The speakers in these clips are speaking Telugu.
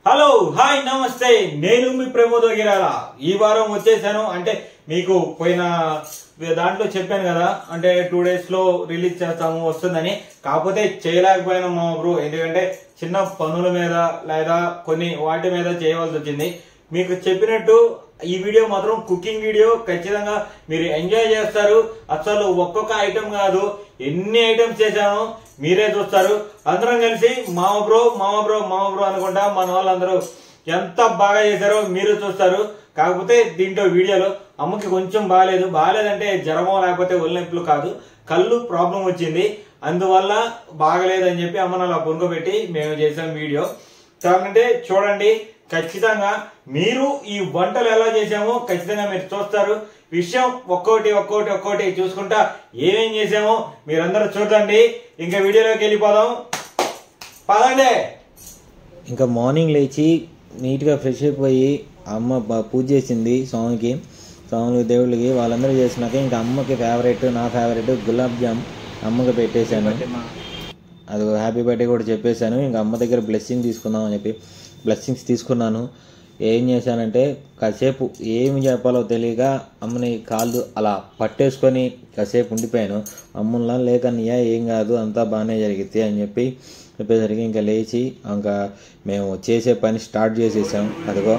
హలో హాయ్ నమస్తే నేను మీ ప్రమోద్ వగిరాల ఈ వారం వచ్చేసాను అంటే మీకు పోయిన దాంట్లో చెప్పాను కదా అంటే టూ డేస్ లో రిలీజ్ చేస్తాము వస్తుందని కాకపోతే చేయలేకపోయాను మా బ్రో ఎందుకంటే చిన్న పనుల మీద లేదా కొన్ని వాటి మీద చేయవలసి వచ్చింది మీకు చెప్పినట్టు ఈ వీడియో మాత్రం కుకింగ్ వీడియో ఖచ్చితంగా మీరు ఎంజాయ్ చేస్తారు అసలు ఒక్కొక్క ఐటెం కాదు ఎన్ని ఐటమ్స్ చేశాను మీరే చూస్తారు అందరం కలిసి మామ బ్రో మామ బ్రో మామ బ్రో అనుకుంటా మన వాళ్ళందరూ ఎంత బాగా చేశారో మీరు చూస్తారు కాకపోతే దీంట్లో వీడియోలో అమ్మకి కొంచెం బాగాలేదు బాగాలేదంటే జ్వరమో లేకపోతే ఒళ్ళనొప్పులు కాదు కళ్ళు ప్రాబ్లం వచ్చింది అందువల్ల బాగలేదని చెప్పి అమ్మను అలా పొనుకోబెట్టి మేము చేసాం వీడియో కాకుంటే చూడండి ఖచ్చితంగా మీరు ఈ వంటలు ఎలా చేసామో ఖచ్చితంగా మీరు చూస్తారు విషయం ఒక్కోటి ఒక్కోటి ఒక్కోటి చూసుకుంటా ఏమేం చేసామో మీరందరూ చూడండి ఇంకా వీడియోలోకి వెళ్ళిపోదాం పదండి ఇంకా మార్నింగ్ లేచి నీట్గా ఫ్రెష్ అయిపోయి అమ్మ బ- పూజ చేసింది స్వామికి స్వాములకి దేవుళ్ళకి వాళ్ళందరూ చేసినాక ఇంకా అమ్మకి ఫేవరెట్ నా ఫేవరెట్ గులాబ్ జామ్ అమ్మకి పెట్టేశాను అది హ్యాపీ బర్త్డే కూడా చెప్పేశాను ఇంకా అమ్మ దగ్గర బ్లెస్సింగ్ తీసుకుందాం అని చెప్పి బ్లెస్సింగ్స్ తీసుకున్నాను ఏం చేశానంటే కాసేపు ఏమి చెప్పాలో తెలియక అమ్మని కాళ్ళు అలా పట్టేసుకొని కాసేపు ఉండిపోయాను అమ్మలా లేకన్నయ్య ఏం కాదు అంతా బాగానే జరిగిద్ది అని చెప్పి చెప్పేసరికి ఇంకా లేచి ఇంకా మేము చేసే పని స్టార్ట్ చేసేసాం అదిగో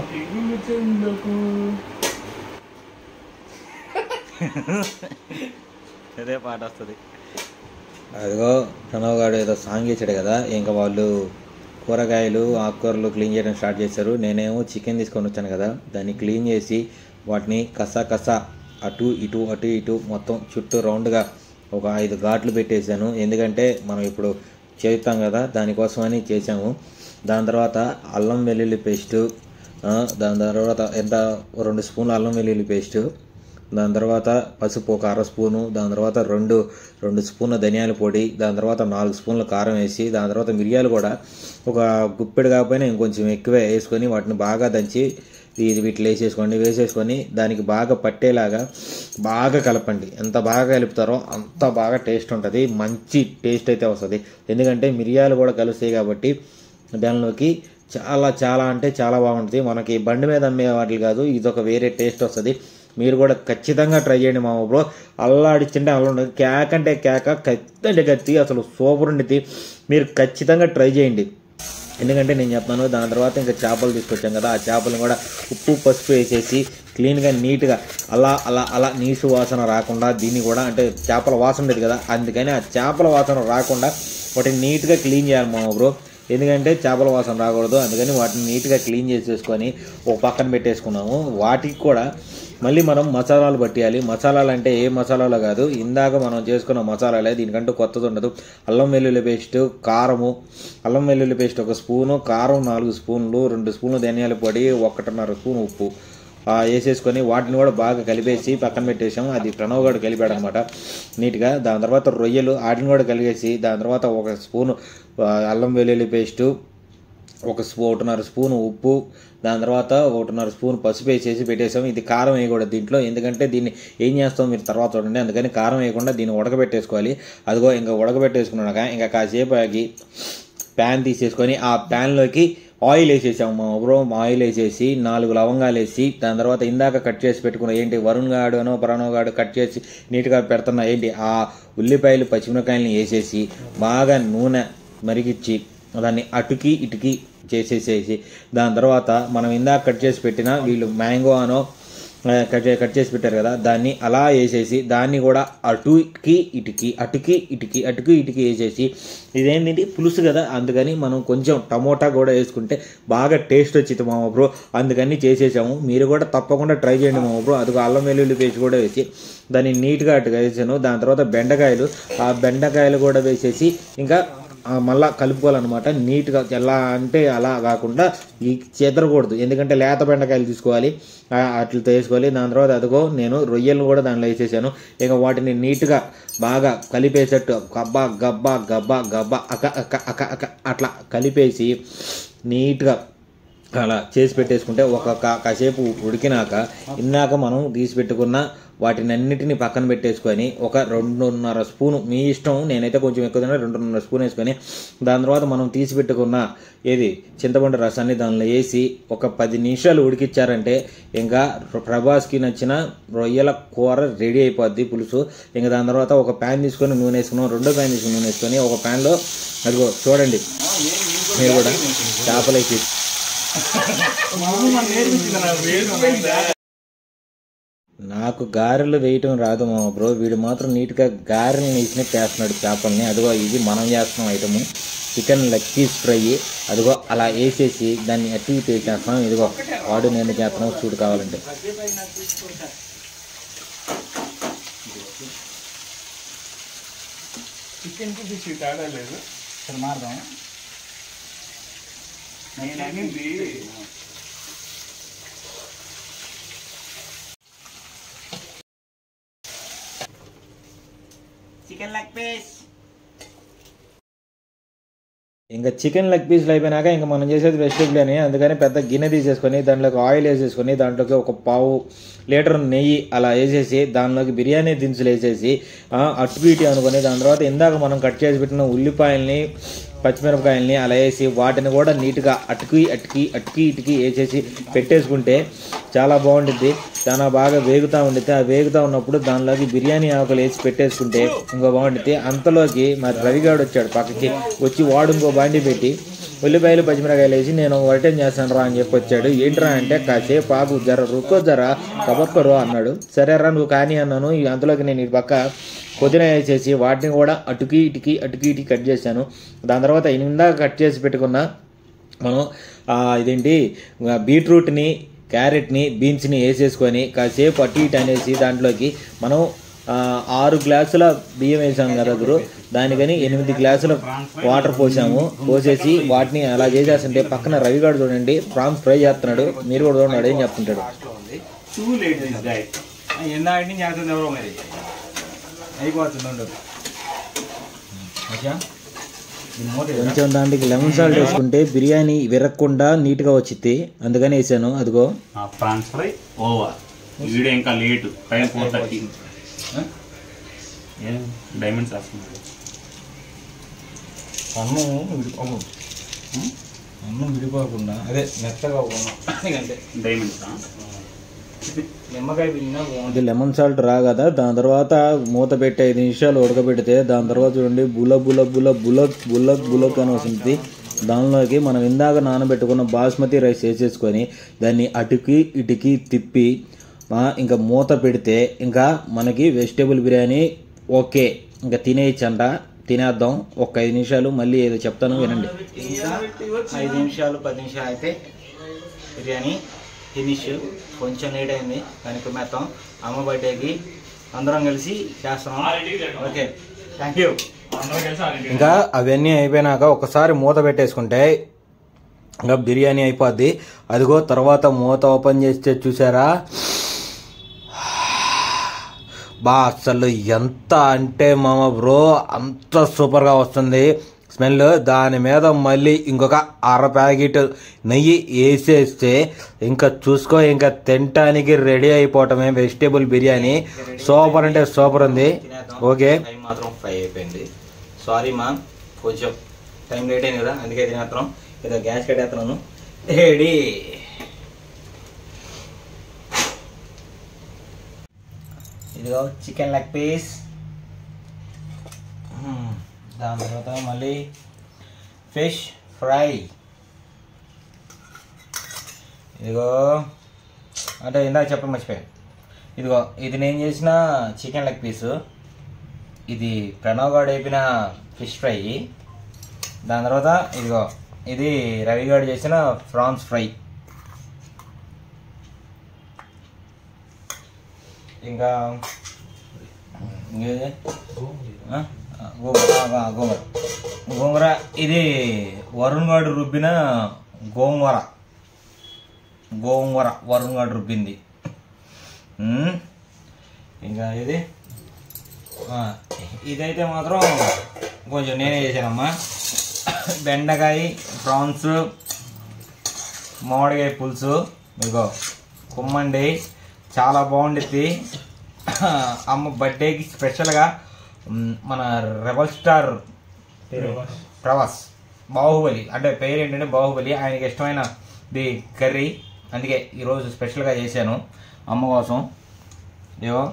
అదే పాట వస్తుంది అదిగో ప్రణవ్ గారు ఏదో సాంగ్ ఇచ్చాడు కదా ఇంకా వాళ్ళు కూరగాయలు ఆకుకూరలు క్లీన్ చేయడం స్టార్ట్ చేశారు నేనేమో చికెన్ తీసుకొని వచ్చాను కదా దాన్ని క్లీన్ చేసి వాటిని కసా కసా అటు ఇటు అటు ఇటు మొత్తం చుట్టూ రౌండ్గా ఒక ఐదు ఘాట్లు పెట్టేశాను ఎందుకంటే మనం ఇప్పుడు చేస్తాం కదా దానికోసమని చేసాము దాని తర్వాత అల్లం వెల్లుల్లి పేస్టు దాని తర్వాత ఎంత రెండు స్పూన్లు అల్లం వెల్లుల్లి పేస్టు దాని తర్వాత పసుపు ఒక అర స్పూను దాని తర్వాత రెండు రెండు స్పూన్ల ధనియాల పొడి దాని తర్వాత నాలుగు స్పూన్ల కారం వేసి దాని తర్వాత మిరియాలు కూడా ఒక గుప్పెడు కాకపోయినా ఇంకొంచెం ఎక్కువే వేసుకొని వాటిని బాగా దంచి ఇది వీటిలో వేసేసుకోండి వేసేసుకొని దానికి బాగా పట్టేలాగా బాగా కలపండి ఎంత బాగా కలుపుతారో అంత బాగా టేస్ట్ ఉంటుంది మంచి టేస్ట్ అయితే వస్తుంది ఎందుకంటే మిరియాలు కూడా కలుస్తాయి కాబట్టి దానిలోకి చాలా చాలా అంటే చాలా బాగుంటుంది మనకి బండి మీద అమ్మే వాటికి కాదు ఇది ఒక వేరే టేస్ట్ వస్తుంది మీరు కూడా ఖచ్చితంగా ట్రై చేయండి మా బ్రో అల్లాడిచ్చింటే అల్లా ఉండదు కేక్ అంటే కేక కత్తి అంటే కత్తి అసలు సూపర్ ఉండిద్ది మీరు ఖచ్చితంగా ట్రై చేయండి ఎందుకంటే నేను చెప్తాను దాని తర్వాత ఇంకా చేపలు తీసుకొచ్చాం కదా ఆ చేపలను కూడా ఉప్పు పసుపు వేసేసి క్లీన్గా నీట్గా అలా అలా అలా నీసు వాసన రాకుండా దీన్ని కూడా అంటే చేపల వాసన ఉండేది కదా అందుకని ఆ చేపల వాసన రాకుండా వాటిని నీట్గా క్లీన్ చేయాలి మా బ్రో ఎందుకంటే చేపల వాసన రాకూడదు అందుకని వాటిని నీట్గా క్లీన్ చేసేసుకొని ఒక పక్కన పెట్టేసుకున్నాము వాటికి కూడా మళ్ళీ మనం మసాలాలు పట్టేయాలి మసాలాలు అంటే ఏ మసాలాలు కాదు ఇందాక మనం చేసుకున్న మసాలాలే దీనికంటూ కొత్తది ఉండదు అల్లం వెల్లుల్లి పేస్ట్ కారము అల్లం వెల్లుల్లి పేస్ట్ ఒక స్పూను కారం నాలుగు స్పూన్లు రెండు స్పూన్లు ధనియాల పొడి ఒకటిన్నర స్పూన్ ఉప్పు ఆ, వేసేసుకొని వాటిని కూడా బాగా కలిపేసి పక్కన పెట్టేసాం అది ప్రణవ్ గారు కలిపాడు అనమాట నీట్గా దాని తర్వాత రొయ్యలు వాటిని కూడా కలిగేసి దాని తర్వాత ఒక స్పూను ఆ, అల్లం వెల్లుల్లి పేస్టు ఒక స్పూ ఒకటిన్నర స్పూన్ ఉప్పు దాని తర్వాత ఒకటిన్నర స్పూన్ పసుపు వేసేసి పెట్టేసాం ఇది కారం వేయకూడదు దీంట్లో ఎందుకంటే దీన్ని ఏం చేస్తాం మీరు తర్వాత చూడండి అందుకని కారం వేయకుండా దీన్ని ఉడకబెట్టేసుకోవాలి అదిగో ఇంకా ఉడకబెట్టేసుకున్నాక ఇంకా కాసేపు ఆగి ప్యాన్ తీసేసుకొని ఆ ప్యాన్లోకి ఆయిల్ వేసేసాము మా బ్రో ఆయిల్ వేసేసి నాలుగు లవంగాలు వేసి దాని తర్వాత ఇందాక కట్ చేసి పెట్టుకున్న ఏంటి వరుణ్ గాడు అనో ప్రణవ్ గాడు కట్ చేసి నీట్గా పెడుతున్న ఏంటి ఆ ఉల్లిపాయలు పచ్చిమిరకాయలని వేసేసి బాగా నూనె మరిగిచ్చి దాన్ని అటుకి ఇటుకి చేసేసేసి దాని తర్వాత మనం ఇందాక కట్ చేసి పెట్టిన వీళ్ళు మ్యాంగో అనో ఆ, కట్ చే- కట్ చేసి పెట్టారు కదా దాన్ని అలా వేసేసి దాన్ని కూడా అటుకి ఇటుకి అటుకి ఇటుకి అటుకి ఇటుకి వేసేసి ఇదేంటి పులుసు కదా అందుకని మనం కొంచెం టమోటా కూడా వేసుకుంటే బాగా టేస్ట్ వచ్చింది మామ బ్రో అందుకని చేసేసాము మీరు కూడా తప్పకుండా ట్రై చేయండి మామ బ్రో అదిగో అల్లం వెల్లుల్లి పేస్ట్ కూడా వేసి దాన్ని నీట్గా అటుగా వేసాను దాని తర్వాత బెండకాయలు ఆ బెండకాయలు కూడా వేసేసి ఇంకా ఆ మళ్ళా కలుపుకోవాలన్నమాట నీట్గా ఎలా అంటే అలా కాకుండా ఈ చెదరకూడదు ఎందుకంటే లేత బెండకాయలు తీసుకోవాలి ఆ, అట్లతో వేసుకోవాలి దాని తర్వాత అదిగో నేను రొయ్యలు కూడా దాంట్లో వేసేసాను ఇక వాటిని నీట్గా బాగా కలిపేసేట్టు గబ్బా గబ్బా గబ్బా గబ్బా అక అక అక అక అట్లా కలిపేసి నీట్గా అలా చేసి పెట్టేసుకుంటే ఒక కా- కాసేపు ఉడికినాక ఇన్నాక మనం తీసి పెట్టుకున్న వాటిని అన్నిటిని పక్కన పెట్టేసుకొని ఒక రెండున్నర స్పూను మీ ఇష్టం నేనైతే కొంచెం ఎక్కువ తిన్నా రెండున్నర స్పూన్ వేసుకొని దాని తర్వాత మనం తీసి పెట్టుకున్న ఏది చింతపండు రసాన్ని దానిలో వేసి ఒక పది నిమిషాలు ఉడికిచ్చారంటే ఇంకా ప్రభాస్కి నచ్చిన రొయ్యల కూర రెడీ అయిపోద్ది పులుసు ఇంకా దాని తర్వాత ఒక ప్యాన్ తీసుకొని నూనె వేసుకున్నాం రెండో ప్యాన్ తీసుకుని నూనె వేసుకొని ఒక ప్యాన్లో అదిగో చూడండి మీరు కూడా చేపలు వేసి నాకు గారెలు వేయటం రాదు మా బ్రో వీడు మాత్రం నీట్గా గారెలు వేసినట్టు వేస్తున్నాడు చేపల్ని అదిగో ఇది మనం చేస్తున్నాం item chicken leg piece fry అదిగో అలా వేసేసి దాన్ని అట్టి ఇటు చేస్తున్నాం ఇదిగో వాడు నేను చేస్తున్నాం చూడు కావాలంటే చికెన్ కి ఫిష్ తేడా లేదు సరే మారుదాం నేను అనేది చికెన్ లెగ్ పీస్ ఇంకా చికెన్ లెగ్ పీస్లు అయిపోయినాక ఇంకా మనం చేసేది వెజిటేబుల్ అని అందుకని పెద్ద గిన్నె తీసేసుకొని దాంట్లోకి ఆయిల్ వేసేసుకొని దాంట్లోకి ఒక పావు లీటర్ నెయ్యి అలా వేసేసి దానిలోకి బిర్యానీ దినుసులు వేసేసి ఆ, అటు ఇటు అనుకొని దాని తర్వాత ఇందాక మనం కట్ చేసి పెట్టిన ఉల్లిపాయల్ని పచ్చిమిరపకాయల్ని అలా వేసి వాటిని కూడా నీట్గా అటుకి అటుకి అటుకి ఇటుకి వేసేసి పెట్టేసుకుంటే చాలా బాగుంటుంది చాలా బాగా వేగుతూ ఉండితే ఆ వేగుతూ ఉన్నప్పుడు దానిలోకి బిర్యానీ ఆకులు వేసి పెట్టేసుకుంటే ఇంకో బాగుంటుంది అంతలోకి మరి రవిగాడు వచ్చాడు పక్కకి వచ్చి వాడు ఇంకో బాండి పెట్టి ఉల్లిపాయలు పచ్చిమిరకాయలు వేసి నేను రిటర్న్ చేస్తాను రా అని చెప్పి వచ్చాడు ఏంట్రా అంటే కాసేపు ఆగు జర రుక్కో జర కబక్కరు అన్నాడు సరేరా నువ్వు కానీ అన్నాను ఈ అంతలోకి నేను ఈ పక్క పుదీనా వేసేసి వాటిని కూడా అటుకి ఇటుకి అటుకి ఇటుకి కట్ చేశాను దాని తర్వాత ఇందాక కట్ చేసి పెట్టుకున్న మనం ఆ, ఇదేంటి ఆ, బీట్రూట్ని క్యారెట్ని బీన్స్ని వేసేసుకొని కాసేపు అటు ఇటు అనేసి దాంట్లోకి మనం ఆ, ఆరు గ్లాసుల బియ్యం వేసాం కదా గురు దానికని ఎనిమిది గ్లాసుల వాటర్ పోసాము పోసేసి వాటిని అలా చేసేస్తుంటే పక్కన రవిగాడు చూడండి ప్రాన్స్ ఫ్రై చేస్తున్నాడు మీరు కూడా చూడండి ఏం చెప్తుంటాడు లాస్ట్ లో ఉంది టూ లేట్ దిస్ డైట్ ఎందాక నుంచి చేస్తుంది ఎవరో మరి అయిపోతుంది ఉండు ఓకే దీని మూత వేయరా? కొంచెం దాంట్లోకి లెమన్ సాల్ట్ వేసుకుంటే బిర్యానీ విరగకుండా నీట్గా వచ్చింది అందుకని వేసాను అదిగో ప్రాన్స్ ఫ్రై ఓవర్ వీడియో ఇంకా లేట్ టైం ఫోర్ థర్టీ ఏం డైమండ్స్ వేస్తున్నాడు అన్నం విడిపో అన్నం విడిపోకుండా అదే మెత్తగా అవ్వకుండా అంతే డైమండ్స్ నిమ్మకాయ పిల్లినా ఇది లెమన్ సాల్ట్ రా కదా దాని తర్వాత మూత పెట్టి ఐదు నిమిషాలు ఉడకబెడితే దాని తర్వాత చూడండి బుల బుల బుల బులక్ బులక్ బులక్ అని వస్తుంది దానిలోకి మనం ఇందాక నానబెట్టుకున్న బాస్మతి రైస్ వేసేసుకొని దాన్ని అటుకి ఇటుకి తిప్పి ఆ, ఇంకా మూత పెడితే ఇంకా మనకి వెజిటేబుల్ బిర్యానీ ఓకే ఇంకా తినేయచ్చంట తినేద్దాం ఒక ఐదు నిమిషాలు మళ్ళీ ఏదో చెప్తాను వినండి ఇంకా ఐదు నిమిషాలు పది నిమిషాలు అయితే బిర్యానీ ఫినిష్ కొంచెం లేట్ అయింది దానికి మెత్తం అమ్మ బర్త్డేకి అందరం కలిసి చేస్తున్నాం ఓకే థ్యాంక్ యూ ఇంకా అవన్నీ అయిపోయినాక ఒకసారి మూత పెట్టేసుకుంటే ఇంకా బిర్యానీ అయిపోద్ది అదిగో తర్వాత మూత ఓపెన్ చేస్తే చూసారా బా అసలు ఎంత అంటే మామ బ్రో అంత సూపర్గా వస్తుంది స్మెల్ దాని మీద మళ్ళీ ఇంకొక అర ప్యాకెట్ నెయ్యి వేసేస్తే ఇంకా చూసుకో ఇంకా తినటానికి రెడీ అయిపోవటమే వెజిటేబుల్ బిర్యానీ సూపర్ అంటే సూపర్ ఉంది ఓకే టైం మాత్రం ఫైవ్ అయిపోయింది సారీ మా కొంచెం టైం లేట్ అయింది కదా అందుకే తినేస్తున్నాం ఏదో గ్యాస్ కట్టేస్తున్నాను రెడీ ఇదిగో చికెన్ లెగ్ పీస్ దాని తర్వాత మళ్ళీ ఫిష్ ఫ్రై ఇదిగో అంటే ఇందాక చెప్పడం మర్చిపోయాను ఇదిగో ఇది నేను చేసిన చికెన్ లెగ్ పీసు ఇది ప్రణవ్ గాడు వేపిన ఫిష్ ఫ్రై దాని తర్వాత ఇదిగో ఇది రవి గారు చేసిన ప్రాన్స్ ఫ్రై ఇంకా ఇంకేది? ఆ? ఆ, గోంగూర ఆ, ఆ, గోంగూర గోంగూర ఇది వరుణ్ గాడు రుబ్బిన గోంగూర గోంగూర వరుణ్ గాడు రుబ్బింది ఉమ్. ఇంకా ఇది ఆ, ఇదైతే మాత్రం కొంచెం నేనే చేశానమ్మా బెండకాయ ప్రాన్స్ మామిడికాయ పులుసు ఇదిగో కుమ్మండి చాలా బాగుండిద్ది అమ్మ బర్త్డేకి స్పెషల్గా మ్, మన రెబల్ స్టార్ ప్రవాస్ బాహుబలి అంటే పేరు ఏంటంటే బాహుబలి ఆయనకి ఇష్టమైన ది కర్రీ అందుకే ఈరోజు స్పెషల్గా చేశాను అమ్మ కోసం ఏవో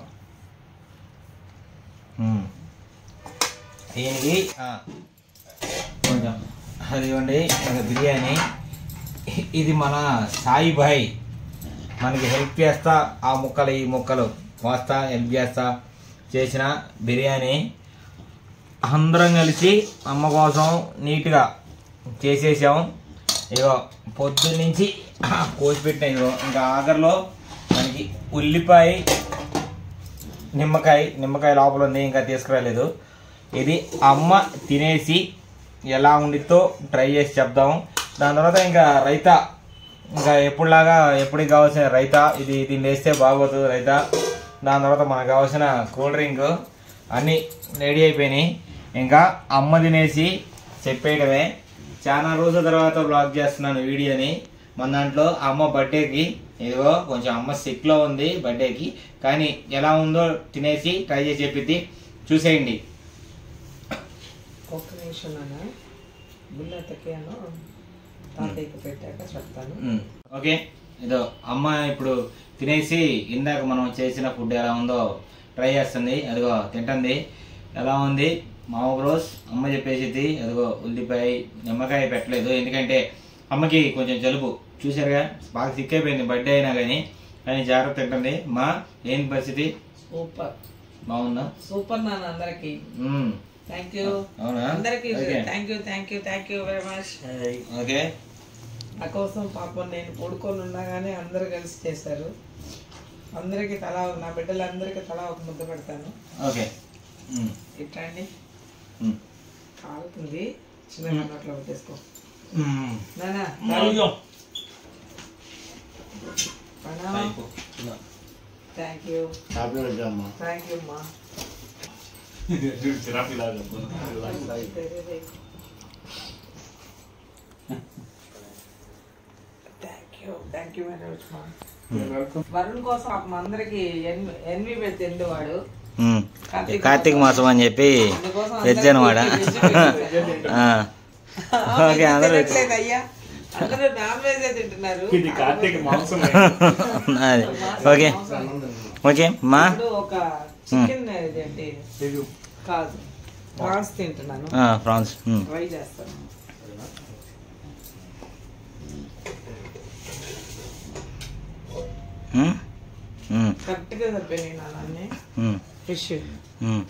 మ్. దీనికి ఆ, కొంచెం అది ఇవ్వండి ఇంకా బిర్యానీ ఇది మన సాయి భాయ్ మనకి హెల్ప్ చేస్తా ఆ ముక్కలు ఈ ముక్కలు కోస్తా హెల్ప్ చేస్తా చేసిన బిర్యానీ అందరం కలిసి అమ్మ కోసం నీట్గా చేసేసాం ఇగో పొద్దున్న నుంచి కోసి పెట్టిన ఇగో ఇంకా ఆఖరిలో మనకి ఉల్లిపాయ నిమ్మకాయ నిమ్మకాయ లోపల ఉంది ఇంకా తీసుకురాలేదు ఇది అమ్మ తినేసి ఎలా ఉండిద్దో ట్రై చేసి చెప్దాం దాని తర్వాత ఇంకా రైతా ఇంకా ఎప్పుడులాగా ఎప్పటికి కావాల్సిన రైతా ఇది దీన్ని వేస్తే బాగోదు రైతా దాని తర్వాత మనకు కావాల్సిన కూల్ డ్రింక్ అన్నీ రెడీ అయిపోయినాయి ఇంకా అమ్మ తినేసి చెప్పేయడమే చాలా రోజుల తర్వాత బ్లాగ్ చేస్తున్నాను వీడియోని మన దాంట్లో అమ్మ బర్త్డేకి ఇదిగో కొంచెం అమ్మ సిక్లో ఉంది బర్త్డేకి కానీ ఎలా ఉందో తినేసి ట్రై చేసి చెప్పిద్ది చూసేయండి ఒక్క నిమిషం నాన్న బుల్లెత్తకేను తాతయ్యకి పెట్టాక చెప్తాను ఉమ్, ఓకే ఇదో అమ్మ ఇప్పుడు తినేసి ఇందాక మనం చేసిన ఫుడ్ ఎలా ఉందో ట్రై చేస్తుంది అదిగో తింటుంది ఎలా ఉంది మా రోజు అమ్మ చెప్పేసింది అదిగో ఉల్లిపాయ నిమ్మకాయ పెట్టలేదు ఎందుకంటే అమ్మకి కొంచెం జలుబు చూసారుగా బాగా సిక్ అయిపోయింది బర్త్డే అయినా కానీ కానీ జాగ్రత్త తింటుంది మా ఏంటి పరిస్థితి సూపర్ బాగుందా సూపర్ నాన్న అందరికి ఉమ్, థ్యాంక్ యూ అవునా అందరికి okay. Thank you thank you thank you very much okay నా కోసం పాపం నేను పడుకొని ఉన్నా కానీ అందరూ కలిసి చేశారు అందరికి తలా నా బిడ్డలందరికీ తలా ఒక ముద్ద పెడతాను ఓకే ఉమ్, ఇట్రండి ఉమ్, కాలుతుంది చిన్న నోట్లో పెట్టేసుకో ఉమ్. నానా అయ్యో. ప్రణామం అయిపో. ఇదో. థ్యాంక్ యూ హ్యాపీ బర్త్డే అమ్మా థ్యాంక్ యూ అమ్మా చిరాకు ఇలాగా thank you thank you very much మా వరుణ్ కోసం పాపం అందరికి ఎన్వి పెట్టిండు వాడు ఉమ్. కార్తీక కార్తీక మాసం అని చెప్పి అందుకోసం వెజ్ అనమాట అందరికీ veg పెట్టాడు. ఓకే అందరూ తినట్లేదు అయ్యా అందరూ నాన్ వెజ్ తింటున్నారు ఇది కార్తీక మాంసం అది. ఓకే ఓకే మా ఇప్పుడు ఒక చికెన్ ఇదేంటి కాదు ప్రాన్స్ తింటున్నాను ఆ, ఫ్రాన్స్ ఉమ్. ట్రై చేస్తాను ఉమ్. ఉమ్. కరెక్ట్ గా సరిపోయినాయి నాన్న అన్ని ఉమ్. ఫిష్ ఉమ్.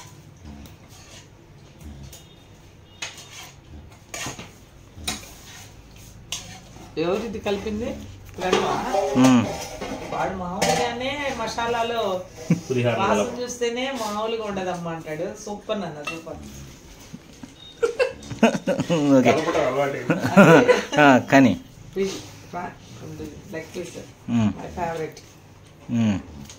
ఎవరు ఇది కలిపింది ప్రణవా? ఉమ్. వాడు మామూలుగానే మసాలాలో పులిహార వాసన చూస్తేనే మామూలుగా ఉండదమ్మా అంటాడు సూపర్ నాన్న సూపర్ ఓకే కలపడం అలవాటు ఆ, కానీ fish leg piece um. My favourite um.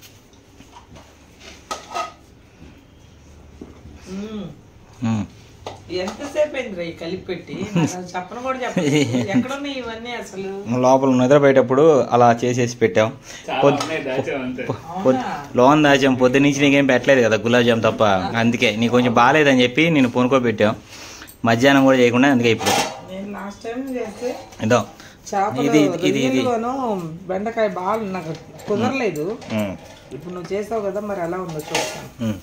Um. ఎంతసేపు అయింది రా ఈ కలిపి పెట్టి నాకు చెప్పను కూడా చెప్పలేదు ఎక్కడున్నాయి ఇవన్నీ అసలు లోపల నిద్రపోయేటప్పుడు అలా చేసేసి పెట్టాం చాలా పొద్దు ఉన్నాయి దాచాం అంతే పొద్దు లోన్ దాచాం పొద్దు నుంచి నీకేం పెట్టలేదు కదా గులాబ్ జామ్ తప్ప అందుకే నీకు కొంచెం బాగాలేదని చెప్పి నేను పొనుకోబెట్టాం మధ్యాహ్నం కూడా చేయకుండా అందుకే ఇప్పుడు నేను లాస్ట్ టైం చేస్తే ఇదో చేపలు ఇది ఇది ఇది ఇది రొయ్యలును బెండకాయ బాగా నాకు కుదరలేదు ఉమ్. ఇప్పుడు నువ్వు చేసావు కదా మరి ఎలా ఉందో చూస్తాను ఉమ్.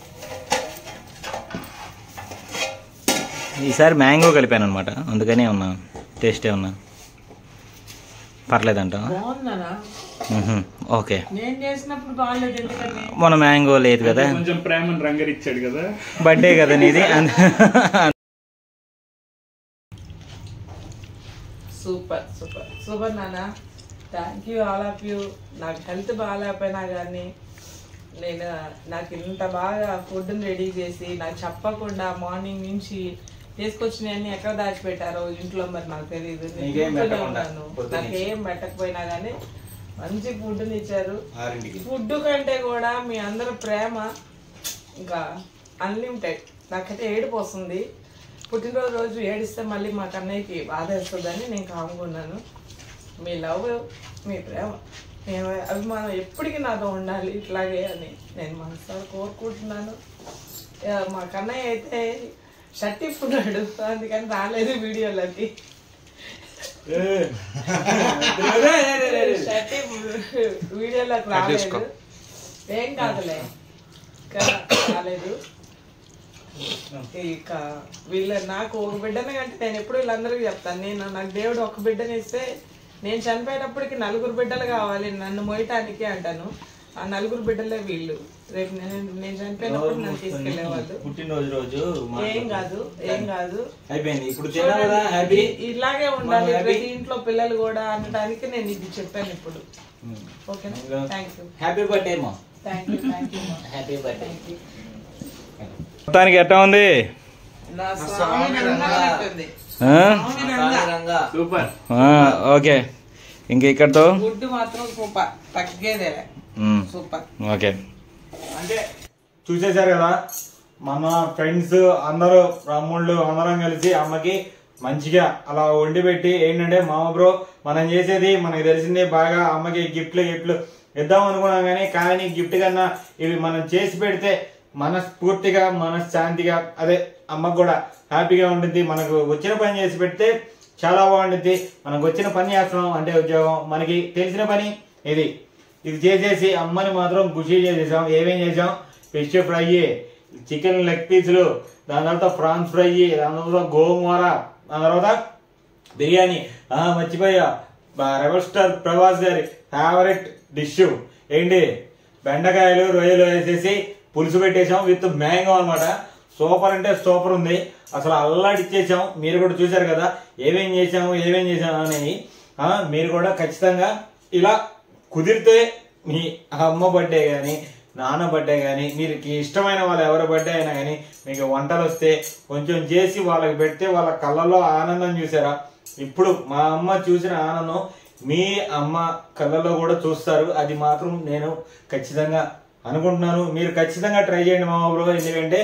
ఈసారి మ్యాంగో కలిపాను అనమాట అందుకనే ఉన్నా టేస్టే ఉన్నా పర్లేదంట బాగుందనా ఓకే నేను చేసినప్పుడు బాగాలేదు ఎందుకని మన మ్యాంగో లేదు కదా కొంచెం ప్రేమను రంగరిచ్చాడు కదా బర్త్డే కదా నీది అంద- సూపర్ సూపర్ సూపర్ నాన్న thank you all of you నాకు హెల్త్ బాగాలేకపోయినా కానీ నేను నాకు ఇంత బాగా ఫుడ్ని రెడీ చేసి నాకు చెప్పకుండా మార్నింగ్ నుంచి తీసుకొచ్చినవన్నీ ఎక్కడ దాచిపెట్టారో ఇంట్లో మరి నాకు తెలియదు నేను నీకేం ఇంట్లోనే పెట్టకుండా, ఉన్నాను పొద్దున్నే. నాకు ఏం పెట్టకపోయినా కానీ మంచి ఫుడ్ని ఇచ్చారు ఆరింటికి ఫుడ్ కంటే కూడా మీ అందరి ప్రేమ ఇంకా అన్లిమిటెడ్ నాకైతే ఏడుపు వస్తుంది పుట్టినరోజు రోజు ఏడిస్తే మళ్ళీ మా కన్నయ్యకి బాధ వేస్తుందని నేను కాముకున్నాను మీ లవ్ మీ ప్రేమ మీ అభిమానం ఎప్పటికీ నాతో ఉండాలి ఇట్లాగే అని నేను మనసారి కోరుకుంటున్నాను ఇక మా కన్నయ్య అయితే షర్ట్ ఇప్పున్నాడు అందుకని రాలేదు వీడియోలకి షర్ట్ వీడియోలోకి రాలేదు ఏం కాదులే ఇంకా రాలేదు ఇక వీళ్ళ నాకు ఒక బిడ్డనే కంటే నేను ఎప్పుడు వీళ్ళందరికీ చెప్తాను నేను నాకు దేవుడు ఒక బిడ్డని ఇస్తే నేను చనిపోయేటప్పటికి నలుగురు బిడ్డలు కావాలి నన్ను మోయటానికి అంటాను ఆ నలుగురు బిడ్డలే వీళ్ళు రేపు నేను నేను చనిపోయినప్పుడు నన్ను తీసుకెళ్లేవాళ్ళు పుట్టినరోజు రోజు ఏం కాదు ఏం కాదు అయిపోయింది ఇప్పుడు తిన్నా కదా హ్యాపీ ఇ- ఇలాగే ఉండాలి మనం happy. ప్రతి ఇంట్లో పిల్లలు కూడా అనడానికి నేను ఇది చెప్పాను ఇప్పుడు ఓకేనా థ్యాంక్ యూ హ్యాపీ బర్త్డే మా thank you thank you happy birthday thank you మొత్తానికి ఎట్టా ఉంది నా స్వామి రంగా ఉంటుంది. ఆ? స్వామి రంగా. సూపర్ ఆ, ఓకే ఇంక ఇక్కడతో గుడ్డు మాత్రం సూపర్ తగ్గేదే మ్మ్. సూపర్ ఓకే అంటే చూసేశారు కదా మన ఫ్రెండ్స్ అందరూ రమ్ముళ్ళు అందరం కలిసి అమ్మకి మంచిగా అలా వండి పెట్టి ఏంటంటే మామ బ్రో మనం చేసేది మనకి తెలిసింది బాగా అమ్మకి గిఫ్ట్లు గిఫ్ట్లు ఇద్దాం అనుకున్నాం కానీ కానీ గిఫ్ట్ కన్నా ఇవి మనం చేసి పెడితే మనస్ఫూర్తిగా మనశ్శాంతిగా అదే అమ్మకు కూడా హ్యాపీగా ఉంటుంది మనకు వచ్చిన పని చేసి పెడితే చాలా బాగుంటుంది మనకు వచ్చిన పని చేస్తున్నాం అంటే ఉద్యోగం మనకి తెలిసిన పని ఇది ఇది చేసేసి అమ్మని మాత్రం ఖుషి చేసేసాం ఏమేం చేసాం ఫిష్ ఫ్రై చికెన్ లెగ్ పీసులు దాని తర్వాత ప్రాన్స్ ఫ్రై దాని తర్వాత గోంగూర దాని తర్వాత బిర్యానీ ఆ మర్చిపోయా బా- రెబల్ స్టార్ ప్రభాస్ గారి ఫేవరెట్ డిష్ ఏంటి బెండకాయలు రొయ్యలు వేసేసి పులుసు పెట్టేసాం విత్ మ్యాంగో అన్నమాట సూపర్ అంటే సూపర్ ఉంది అసలు అల్లాడిచ్చేసాం మీరు కూడా చూశారు కదా ఏమేం చేసాము ఏమేం చేసాము అని ఆ, మీరు కూడా ఖచ్చితంగా ఇలా కుదిరితే మీ అమ్మ బర్త్డే కానీ నాన్న బర్త్డే కానీ మీకు ఇష్టమైన వాళ్ళు ఎవరి బర్త్డే అయినా కానీ మీకు వంటలు వస్తే కొంచెం చేసి వాళ్ళకి పెడితే వాళ్ళ కళ్ళలో ఆనందం చూసారా ఇప్పుడు మా అమ్మ చూసిన ఆనందం మీ అమ్మ కళ్ళలో కూడా చూస్తారు అది మాత్రం నేను ఖచ్చితంగా అనుకుంటున్నాను మీరు ఖచ్చితంగా ట్రై చేయండి మా బ్రో ఎందుకంటే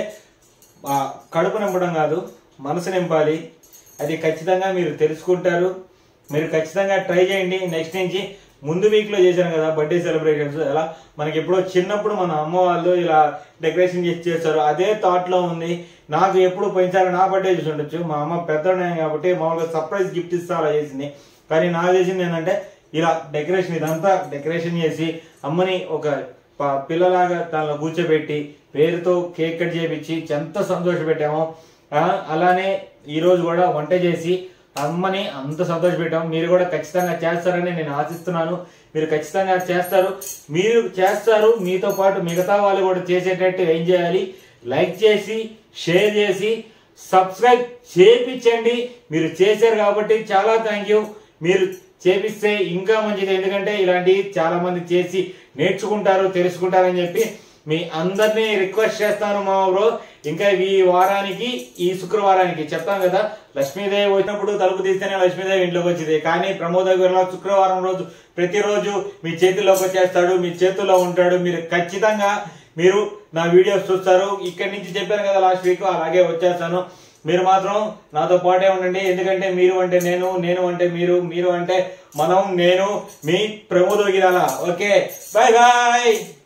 ఆ, కడుపు నింపడం కాదు మనసు నింపాలి అది ఖచ్చితంగా మీరు తెలుసుకుంటారు మీరు ఖచ్చితంగా ట్రై చేయండి నెక్స్ట్ నుంచి ముందు వీక్ లో చేశాను కదా బర్త్డే సెలబ్రేషన్స్ ఎలా మనకి ఎప్పుడో చిన్నప్పుడు మన అమ్మ వాళ్ళు ఇలా డెకరేషన్ చేసి చేస్తారు అదే థాట్ లో ఉంది నాకు ఎప్పుడు పోయినసారి నా బర్త్డే చేసి ఉండొచ్చు మా అమ్మ పెద్దనే కాబట్టి మామూలుగా సర్ప్రైజ్ గిఫ్ట్ ఇస్తా అలా చేసింది కానీ నాకు చేసింది ఏంటంటే ఇలా డెకరేషన్ ఇదంతా డెకరేషన్ చేసి అమ్మని ఒక ప- పిల్లలాగా దానిలో కూర్చోబెట్టి పేరుతో కేక్ కట్ చేపించి ఎంత సంతోషపెట్టామో ఆ, అలానే ఈ రోజు కూడా వంట చేసి అమ్మని అంత సంతోషపెట్టాము మీరు కూడా ఖచ్చితంగా చేస్తారని నేను ఆశిస్తున్నాను మీరు ఖచ్చితంగా చేస్తారు మీరు చేస్తారు మీతో పాటు మిగతా వాళ్ళు కూడా చేసేటట్టు ఏం చేయాలి లైక్ చేసి షేర్ చేసి సబ్స్క్రైబ్ చేపించండి మీరు చేశారు కాబట్టి చాలా థ్యాంక్ యూ మీరు చేపిస్తే ఇంకా మంచిది ఎందుకంటే ఇలాంటివి చాలా మంది చేసి నేర్చుకుంటారు తెలుసుకుంటారని చెప్పి మీ అందరినీ రిక్వెస్ట్ చేస్తాను మా బ్రో ఇంకా ఈ వారానికి ఈ శుక్రవారానికి చెప్తాను కదా లక్ష్మీదేవి వచ్చినప్పుడు తలుపు తీస్తేనే లక్ష్మీదేవి ఇంట్లోకి వచ్చింది కానీ ప్రమోద గారిలో శుక్రవారం రోజు ప్రతిరోజు మీ చేతిలోకి వచ్చేస్తాడు మీ చేతుల్లో ఉంటాడు మీరు ఖచ్చితంగా మీరు నా వీడియోస్ చూస్తారు ఇక్కడి నుంచి చెప్పాను కదా లాస్ట్ వీక్ అలాగే వచ్చేస్తాను మీరు మాత్రం నాతో పాటే ఉండండి ఎందుకంటే మీరు అంటే నేను నేను అంటే మీరు మీరు అంటే మనం నేను మీ Pramod Girala okay bye bye